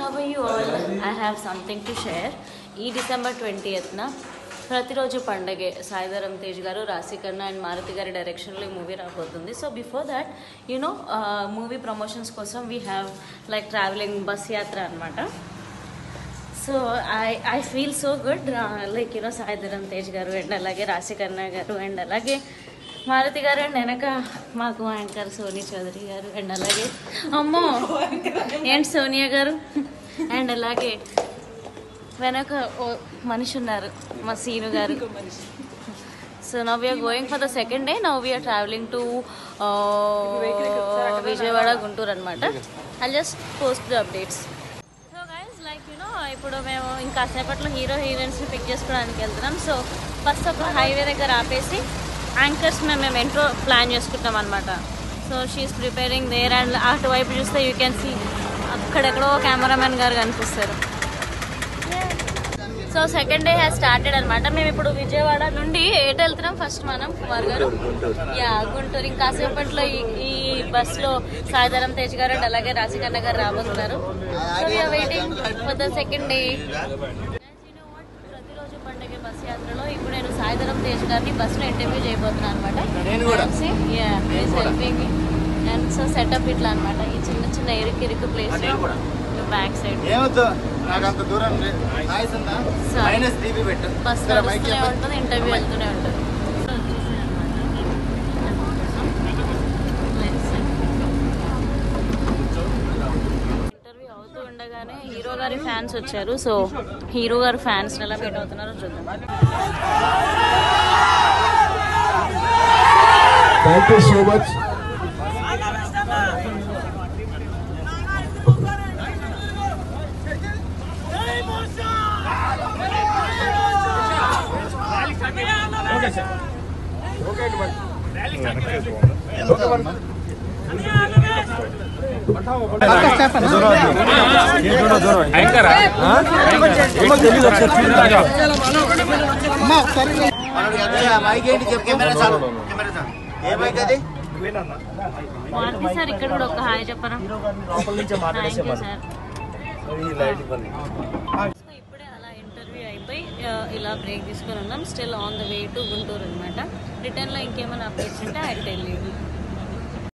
Have you all I have something to share ఈ December twenty ఎత్న ప్రతిరోజు పండగే సాయిధరం తేజ్ గారు రాశికర్ణ and Maruti గారి డైరెక్షన్లో ఈ మూవీ రాబోతుంది so before that you know movie promotions కోసం we have like travelling bus yatra అనమాట so I I feel so good like you know Sai Dharam Tej garu and అలాగే రాశికర్ణ గారు అండ్ అలాగే మారుతి గారు అండ్ వెనక మాకు యాంకర్ సోనీ చౌదరి గారు అండ్ అలాగే అమ్మో ఏంటి సోనియా గారు అండ్ అలాగే వెనక ఓ మనిషి ఉన్నారు మా Seenu garu so now we are going for the second day now we are travelling to Vijayawada Guntur అనమాట I just post the updates so guys like you know ఇప్పుడు మేము ఇంకా సేపట్లో హీరో హీరోయిన్స్ని పిక్ చేసుకోవడానికి వెళ్తున్నాం సో ఫస్ట్ ఒక హైవే దగ్గర ఆపేసి యాంకర్స్ మేము మేము ఎంట్రో ప్లాన్ చేసుకుంటాం అనమాట so she is preparing there and అటువైపు చూస్తే యూ కెన్ సీ అక్కడెక్కడో కెమెరామెన్ గారు కనిపిస్తారు so second day has started అనమాట మేము ఇప్పుడు విజయవాడ నుండి ఎటు వెళ్తున్నాం ఫస్ట్ మనం కుమార్ గారు యా గుంటూరు ఇంకా కాసేపట్లో ఈ ఈ బస్ లో సాయిధరం తేజ్ గారు అండ్ అలాగే రాశికన్న గారు రాబోతున్నారు so we are waiting for the second day Pratiroju Panduga bus యాత్రలో ఇప్పుడు నేను సాయిధరం తేజ్ గారిని బస్ లో ఇంటర్వ్యూ చేయబోతున్నాను అనమాట అండ్ సో సెటప్ ఇట్లా అనమాట ఈ చిన్న చిన్న ఇరుకు ఇరుకు ప్లేస్ బ్యాక్ సైడ్ ఏమొద్దు నాకు అంత దూరం నాయిస్ ఉందా సరే. మైనస్ డీబీ పెట్టు బస్ ఇక్కడ మైక్ నడుస్తూనే చెప్పు. ఉంటుంది ఇంటర్వ్యూ వెళ్తూనే ఉంటుంది ఇంటర్వ్యూ అవుతూ ఉండగానే హీరో గారి ఫ్యాన్స్ వచ్చారు సో హీరో గారి ఫ్యాన్స్ ఎలా మీట్ అవుతున్నారో చూద్దాం Thank you so much. మనోడికి అదే ఆ మైక్ ఏంటి చెప్పు కెమెరా చాలు కెమెరా చాలు ఏ మైక్ అది మారుతి సార్ ఇక్కడ కూడా ఒక హాయ్ చెప్పరా థ్యాంక్ యూ సార్ సో ఇప్పుడే అలా ఇంటర్వ్యూ అయిపోయి ఆ, ఇలా బ్రేక్ తీసుకొని ఉన్నాం still on the way to Guntur అనమాట రిటర్న్లో ఇంకేమైనా అప్డేట్స్ ఉంటే ఐ టెల్ యూ